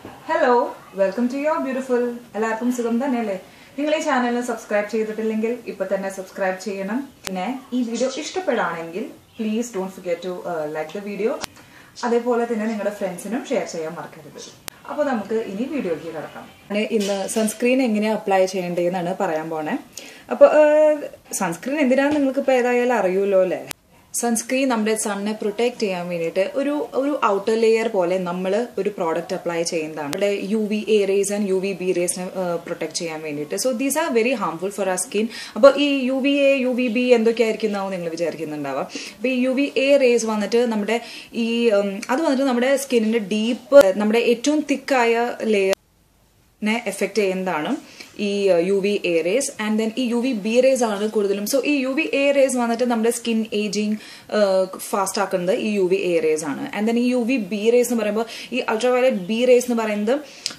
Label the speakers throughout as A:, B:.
A: hello welcome to your beautiful എല്ലാവർക്കും സുഖം തന്നെയല്ലേ നിങ്ങൾ ഈ ചാനലിന് സബ്സ്ക്രൈബ് ചെയ്തിട്ടില്ലെങ്കിൽ ഇപ്പൊ തന്നെ സബ്സ്ക്രൈബ് ചെയ്യണം പിന്നെ ഈ വീഡിയോ ഇഷ്ടപ്പെടുകയാണെങ്കിൽ please don't forget to like the video അതേപോലെ തന്നെ നിങ്ങളുടെ ഫ്രണ്ട്സിനും ഷെയർ ചെയ്യാൻ മറക്കരുത് അപ്പോൾ നമുക്ക് ഇനി വീഡിയോയ്ക്ക് കിടക്കാം ഇന്ന് സൺസ്ക്രീൻ എങ്ങനെയാണ് അപ്ലൈ ചെയ്യേണ്ടതെന്നാണ് പറയാൻ പോണേ അപ്പോൾ സൺസ്ക്രീൻ എന്തിനാന്ന് നിങ്ങൾക്ക് ഇപ്പോൾ ഏതായാലും അറിയൂലോ അല്ലേ സൺസ്ക്രീൻ നമ്മുടെ സണ്ണിനെ പ്രൊട്ടക്ട് ചെയ്യാൻ വേണ്ടിയിട്ട് ഒരു ഒരു ഔട്ടർ ലെയർ പോലെ നമ്മൾ ഒരു പ്രോഡക്റ്റ് അപ്ലൈ ചെയ്യുന്നതാണ് നമ്മുടെ U V A rays and U V B റേസിനെ പ്രൊട്ടക്ട് ചെയ്യാൻ വേണ്ടിയിട്ട് so these are very harmful for uh skin അപ്പോൾ ഈ U V A U V B എന്തൊക്കെയായിരിക്കുന്നാവും നിങ്ങൾ വിചാരിക്കുന്നുണ്ടാവുക അപ്പോൾ ഈ യു വി എ റേസ് വന്നിട്ട് നമ്മുടെ ഈ അത് വന്നിട്ട് നമ്മുടെ സ്കിന്നിന്റെ ഡീപ്പ് നമ്മുടെ ഏറ്റവും തിക്കായ ലെയർ നെ എഫക്ട് ചെയ്യുന്നതാണ് ഈ U V A rays and then ഈ യു വി ബി റേസ് ആണ് കൂടുതലും സോ ഈ യു വി എ റേസ് വന്നിട്ട് നമ്മുടെ സ്കിൻ ഏജിങ് ഫാസ്റ്റ് ആക്കുന്നത് ഈ യു വി എ റേസ് ആണ് ആൻഡ് ദെൻ ഈ യു വി ബി റേസ് എന്ന് പറയുമ്പോൾ ഈ അൾട്രാവയലറ്റ് ബി റേസ് എന്ന് പറയുന്നത്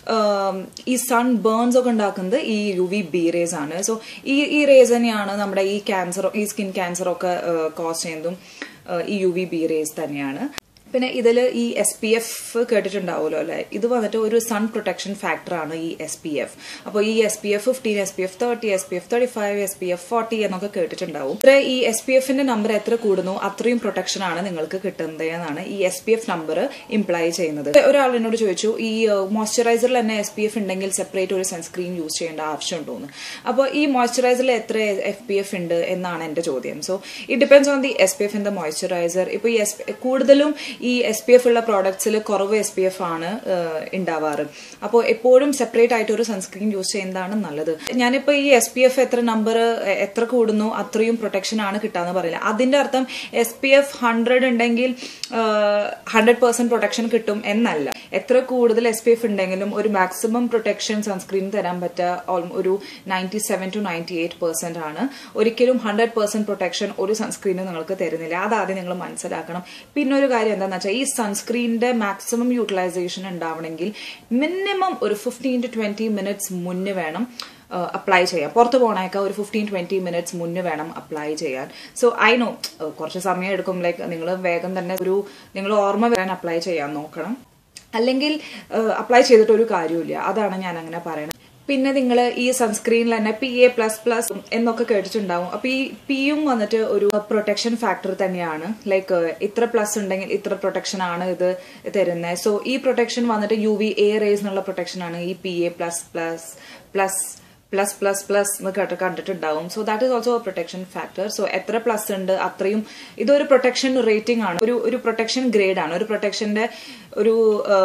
A: ഈ സൺ ബേൺസ് ഒക്കെ ഉണ്ടാക്കുന്നത് ഈ യു വി ബി റേസ് ആണ് സോ ഈ ഈ റേസ് തന്നെയാണ് നമ്മുടെ ഈ ക്യാൻസർ ഈ സ്കിൻ ക്യാൻസർ ഒക്കെ കോസ് ചെയ്യുന്നതും ഈ യു വി ബി റേസ് തന്നെയാണ് പിന്നെ ഇതിൽ ഈ എസ് പി എഫ് കേട്ടിട്ടുണ്ടാവുമല്ലോ അല്ലെ ഇത് വന്നിട്ട് ഒരു സൺ പ്രൊട്ടക്ഷൻ ഫാക്ടർ ആണ് ഈ എസ് പി എഫ് അപ്പോൾ ഈ S P F fifteen S P F thirty S P F thirty five S P F forty എന്നൊക്കെ കേട്ടിട്ടുണ്ടാവും ഇത്ര ഈ എസ് പി എഫിന്റെ നമ്പർ എത്ര കൂടുന്നു അത്രയും പ്രൊട്ടക്ഷൻ ആണ് നിങ്ങൾക്ക് കിട്ടുന്നത് എന്നാണ് ഈ S P F number imply ചെയ്യുന്നത് ഒരാൾ എന്നോട് ചോദിച്ചു ഈ മോയ്സ്ചറൈസറിൽ തന്നെ എസ് പി എഫ് ഉണ്ടെങ്കിൽ സെപ്പറേറ്റ് ഒരു സൺസ്ക്രീൻ യൂസ് ചെയ്യേണ്ട ആവശ്യമുണ്ടോന്ന് അപ്പോൾ ഈ മോയ്സ്ചറൈസറിൽ എത്ര എഫ് പി എഫ് ഉണ്ട് എന്നാണ് എന്റെ ചോദ്യം so it depends on the S P F in the moisturiser ഇപ്പോൾ ഈ എസ് കൂടുതലും ഈ എസ് പി എഫ് ഉള്ള പ്രോഡക്ട്സിൽ കുറവ് എസ് പി എഫ് ആണ് ഉണ്ടാവാറ് അപ്പോൾ എപ്പോഴും സെപ്പറേറ്റ് ആയിട്ട് ഒരു സൺസ്ക്രീൻ യൂസ് ചെയ്യുന്നതാണ് നല്ലത് ഞാനിപ്പോൾ ഈ എസ് പി എഫ് എത്ര നമ്പർ എത്ര കൂടുന്നു അത്രയും പ്രൊട്ടക്ഷൻ ആണ് കിട്ടാന്ന് പറയില്ല അതിന്റെ അർത്ഥം എസ് പി എഫ് ഹൺഡ്രഡ് ഉണ്ടെങ്കിൽ ഹൺഡ്രഡ് പെർസെന്റ് പ്രൊട്ടക്ഷൻ കിട്ടും എന്നല്ല എത്ര കൂടുതൽ എസ് പി എഫ് ഉണ്ടെങ്കിലും ഒരു മാക്സിമം പ്രൊട്ടക്ഷൻ സൺസ്ക്രീൻ തരാൻ പറ്റുക ഒരു ninety seven to ninety eight percent ആണ് ഒരിക്കലും ഹൺഡ്രഡ് പെർസെന്റ് പ്രൊട്ടക്ഷൻ ഒരു സൺസ്ക്രീനും നിങ്ങൾക്ക് തരുന്നില്ല അതാദ്യം നിങ്ങൾ മനസ്സിലാക്കണം പിന്നെ ഒരു കാര്യം എന്താണെന്ന് വെച്ചാൽ ഈ സൺസ്ക്രീനിന്റെ മാക്സിമം യൂട്ടിലൈസേഷൻ ഉണ്ടാവണമെങ്കിൽ മിനിമം ഒരു ഫിഫ്റ്റീൻ ടു ട്വന്റി മിനിറ്റ്സ് മുന്നേ വേണം അപ്ലൈ ചെയ്യാം പുറത്ത് പോകണേക്ക ഒരു ഫിഫ്റ്റീൻ ട്വന്റി മിനിറ്റ്സ് മുന്നേ വേണം അപ്ലൈ ചെയ്യാൻ സോ ഐ നോ കുറച്ച് സമയം എടുക്കും ലൈക്ക് നിങ്ങൾ വേഗം തന്നെ ഒരു നിങ്ങൾ ഓർമ്മ വരാൻ അപ്ലൈ ചെയ്യാൻ നോക്കണം അല്ലെങ്കിൽ അപ്ലൈ ചെയ്തിട്ട് ഒരു കാര്യമില്ല അതാണ് ഞാൻ അങ്ങനെ പറയുന്നത് പിന്നെ നിങ്ങൾ ഈ സൺസ്ക്രീനിൽ തന്നെ പി എ പ്ലസ് പ്ലസ് എന്നൊക്കെ കേട്ടിട്ടുണ്ടാവും അപ്പൊ ഈ പിയും വന്നിട്ട് ഒരു പ്രൊട്ടക്ഷൻ ഫാക്ടർ തന്നെയാണ് ലൈക്ക് ഇത്ര പ്ലസ് ഉണ്ടെങ്കിൽ ഇത്ര പ്രൊട്ടക്ഷൻ ആണ് ഇത് തരുന്നത് സോ ഈ പ്രൊട്ടക്ഷൻ വന്നിട്ട് യു വി എ റേസ് എന്നുള്ള പ്രൊട്ടക്ഷൻ ആണ് ഈ P A plus plus plus plus plus plus എന്ന് കേട്ട് കണ്ടിട്ടുണ്ടാവും so that is also protection factor so എത്ര പ്ലസ് ഉണ്ട് അത്രയും ഇതൊരു പ്രൊട്ടക്ഷൻ റേറ്റിംഗ് ആണ് ഒരു ഒരു പ്രൊട്ടക്ഷൻ ഗ്രേഡ് ആണ് ഒരു പ്രൊട്ടക്ഷന്റെ ഒരു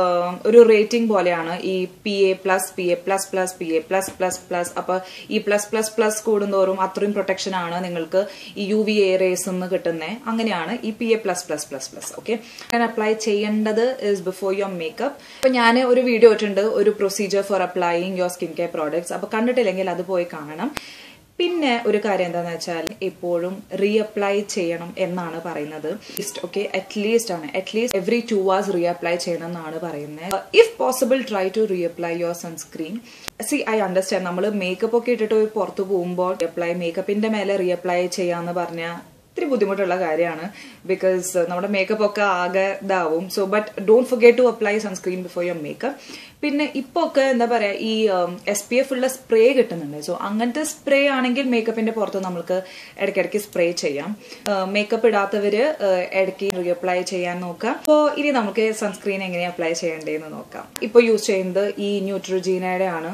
A: ഒരു റേറ്റിംഗ് പോലെയാണ് ഈ P A plus P A plus plus P A plus plus plus അപ്പൊ ഈ പ്ലസ് പ്ലസ് പ്ലസ് കൂടുന്തോറും അത്രയും പ്രൊട്ടക്ഷൻ ആണ് നിങ്ങൾക്ക് ഈ യു വി എ റേസ് എന്ന് കിട്ടുന്നത് അങ്ങനെയാണ് ഈ P A plus plus plus plus okay ഞാൻ അപ്ലൈ ചെയ്യേണ്ടത് ഇസ് ബിഫോർ യുവർ മേക്കപ്പ് അപ്പൊ ഞാൻ ഒരു വീഡിയോ ഇട്ടുണ്ട് ഒരു procedure for applying your skin care products അപ്പൊ കണ്ടിട്ടില്ലെങ്കിൽ അത് പോയി കാണണം പിന്നെ ഒരു കാര്യം എന്താണെന്ന് വെച്ചാൽ എപ്പോഴും റീഅപ്ലൈ ചെയ്യണം എന്നാണ് പറയുന്നത് ഓക്കെ അറ്റ്ലീസ്റ്റ് ആണ് at least every two hours reapply ചെയ്യണം എന്നാണ് പറയുന്നത് if possible try to reapply your sunscreen see I understand നമ്മൾ മേക്കപ്പ് ഒക്കെ ഇട്ടിട്ട് പുറത്തു പോകുമ്പോൾ അപ്ലൈ മേക്കപ്പിന്റെ മേലെ റീഅപ്ലൈ ചെയ്യാന്ന് പറഞ്ഞാൽ ഇത്തിരി ബുദ്ധിമുട്ടുള്ള കാര്യമാണ് ബിക്കോസ് നമ്മുടെ മേക്കപ്പ് ഒക്കെ ആകെ ഇതാവും so but don't forget to apply sunscreen before your makeup പിന്നെ ഇപ്പൊ ഒക്കെ എന്താ പറയാ ഈ എസ് പി എഫ് ഉള്ള സ്പ്രേ കിട്ടുന്നുണ്ട് സോ അങ്ങനത്തെ സ്പ്രേ ആണെങ്കിൽ മേക്കപ്പിന്റെ പുറത്ത് നമുക്ക് ഇടയ്ക്കിടയ്ക്ക് സ്പ്രേ ചെയ്യാം മേക്കപ്പ് ഇടാത്തവര് ഇടയ്ക്ക് റീഅപ്ലൈ ചെയ്യാൻ നോക്കാം അപ്പോൾ ഇനി നമുക്ക് സൺസ്ക്രീൻ എങ്ങനെ അപ്ലൈ ചെയ്യേണ്ടതെന്ന് നോക്കാം ഇപ്പോൾ യൂസ് ചെയ്യുന്നത് ഈ ന്യൂട്രോജീനയുടെ ആണ്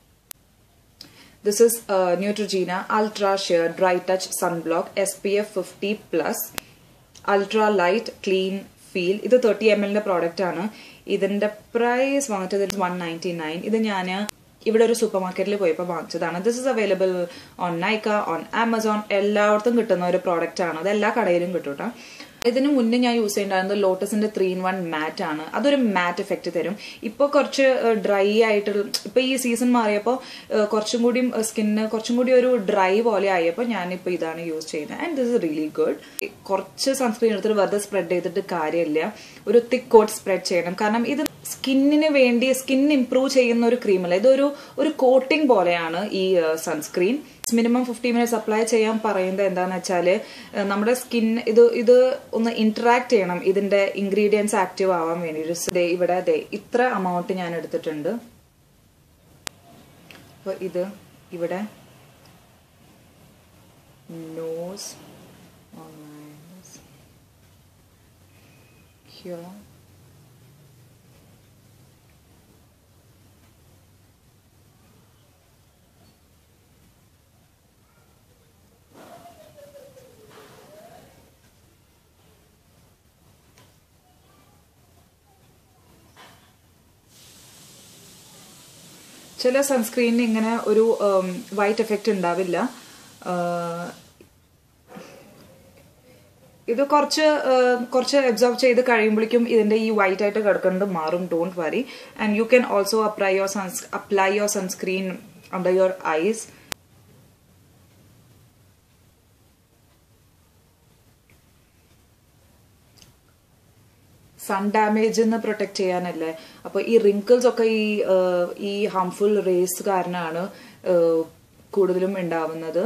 A: This is uh, Neutrogena Ultra Sheer Dry Touch Sunblock SPF 50 Plus Ultra Light Clean Feel ഇത് തേർട്ടി എം എല്ലിന്റെ പ്രോഡക്റ്റ് ആണ് ഇതിന്റെ പ്രൈസ് വന്നിട്ട് വൺ നയൻറ്റി നയൻ ഇത് ഞാൻ ഇവിടെ ഒരു സൂപ്പർ മാർക്കറ്റിൽ പോയപ്പോൾ വാങ്ങിച്ചതാണ് this is available on Nykaa on Amazon എല്ലായിടത്തും കിട്ടുന്ന ഒരു പ്രോഡക്റ്റ് ആണ് അത് എല്ലാ കടയിലും കിട്ടും കേട്ടോ ഇതിന് മുന്നേ ഞാൻ യൂസ് ചെയ്യേണ്ടായിരുന്നത് ലോട്ടസിന്റെ ത്രീ ഇൻ വൺ മാറ്റ് ആണ് അതൊരു മാറ്റ് എഫക്റ്റ് തരും ഇപ്പോൾ കുറച്ച് ഡ്രൈ ആയിട്ട് ഇപ്പൊ ഈ സീസൺ മാറിയപ്പോൾ കുറച്ചും കൂടി സ്കിന്നിന് കുറച്ചും കൂടി ഒരു ഡ്രൈ പോലെ ആയപ്പോൾ ഞാനിപ്പോൾ ഇതാണ് യൂസ് ചെയ്യുന്നത് and this is really good കുറച്ച് സൺസ്ക്രീൻ എടുത്തിട്ട് വെറുതെ സ്പ്രെഡ് ചെയ്തിട്ട് കാര്യമില്ല ഒരു തിക്ക് കോട്ട് സ്പ്രെഡ് ചെയ്യണം കാരണം ഇത് സ്കിന്നിന് വേണ്ടി സ്കിൻ ഇംപ്രൂവ് ചെയ്യുന്ന ഒരു ക്രീമല്ല ഇതൊരു ഒരു കോട്ടിംഗ് പോലെയാണ് ഈ sunscreen minimum fifty minutes apply ചെയ്യാൻ പറയുന്നത് എന്താന്ന് വെച്ചാൽ നമ്മുടെ സ്കിൻ ഇത് ഇത് ഒന്ന് ഇന്ററാക്ട് ചെയ്യണം ഇതിന്റെ ഇൻഗ്രീഡിയൻസ് ആക്റ്റീവ് ആവാൻ വേണ്ടി ദേ ഇവിടെ ദേ ഇത്ര എമൗണ്ട് ഞാൻ എടുത്തിട്ടുണ്ട് അപ്പോൾ ഇത് ഇവിടെ നോസ് here ചില സൺസ്ക്രീനിന് ഇങ്ങനെ ഒരു വൈറ്റ് എഫക്റ്റ് ഉണ്ടാവില്ല ഇത് കുറച്ച് കുറച്ച് അബ്സോർബ് ചെയ്ത് കഴിയുമ്പോഴേക്കും ഇതിന്റെ ഈ വൈറ്റ് ആയിട്ട് കിടക്കുന്നത് മാറും don't worry and you can also apply your suns apply your sunscreen under your eyes sun ഡാമേജിൽ നിന്ന് പ്രൊട്ടക്ട് ചെയ്യാനല്ലേ അപ്പോൾ ഈ റിങ്കിൾസ് ഒക്കെ ഈ ഈ ഹാംഫുൾ റേസ് കാരണമാണ് കൂടുതലും ഉണ്ടാവുന്നത്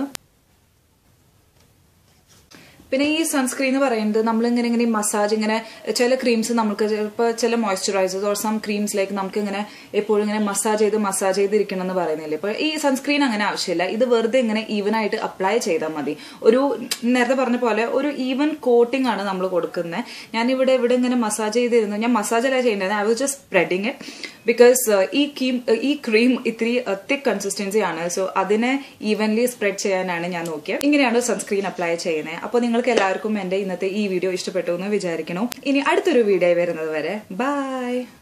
A: പിന്നെ ഈ സൺസ്ക്രീൻ എന്ന് പറയുന്നത് നമ്മൾ ഇങ്ങനെ ഇങ്ങനെ മസാജ് ഇങ്ങനെ ചില ക്രീംസ് നമുക്ക് ഇപ്പോൾ ചില മോയ്സ്ചറൈസേഴ്സ് ഓർ സം ക്രീംസിലേക്ക് നമുക്ക് ഇങ്ങനെ എപ്പോഴും ഇങ്ങനെ മസാജ് ചെയ്ത് മസാജ് ചെയ്തിരിക്കണം എന്ന് പറയുന്നില്ലേ ഇപ്പോൾ ഈ സൺസ്ക്രീൻ അങ്ങനെ ആവശ്യമില്ല ഇത് വെറുതെ ഇങ്ങനെ ഈവൻ ആയിട്ട് അപ്ലൈ ചെയ്താൽ മതി ഒരു നേരത്തെ പറഞ്ഞ പോലെ ഒരു ഈവൻ കോട്ടിംഗ് ആണ് നമ്മൾ കൊടുക്കുന്നത് ഞാൻ ഇവിടെ ഇവിടെ ഇങ്ങനെ മസാജ് ചെയ്തിരുന്നു ഞാൻ മസാജ് അല്ല ചെയ്യേണ്ടത് I was just spreading it because ഈ കീം ഈ ക്രീം ഇത്തിരി തിക് കൺസിസ്റ്റൻസി ആണ് സോ അതിനെ ഈവൻലി സ്പ്രെഡ് ചെയ്യാനാണ് ഞാൻ നോക്കിയത് ഇങ്ങനെയാണ് സൺസ്ക്രീൻ അപ്ലൈ ചെയ്യുന്നത് അപ്പോൾ നിങ്ങൾക്ക് എല്ലാവർക്കും എന്റെ ഇന്നത്തെ ഈ വീഡിയോ ഇഷ്ടപ്പെട്ടു എന്ന് വിചാരിക്കണം ഇനി അടുത്തൊരു വീഡിയോ വരുന്നത് വരെ ബൈ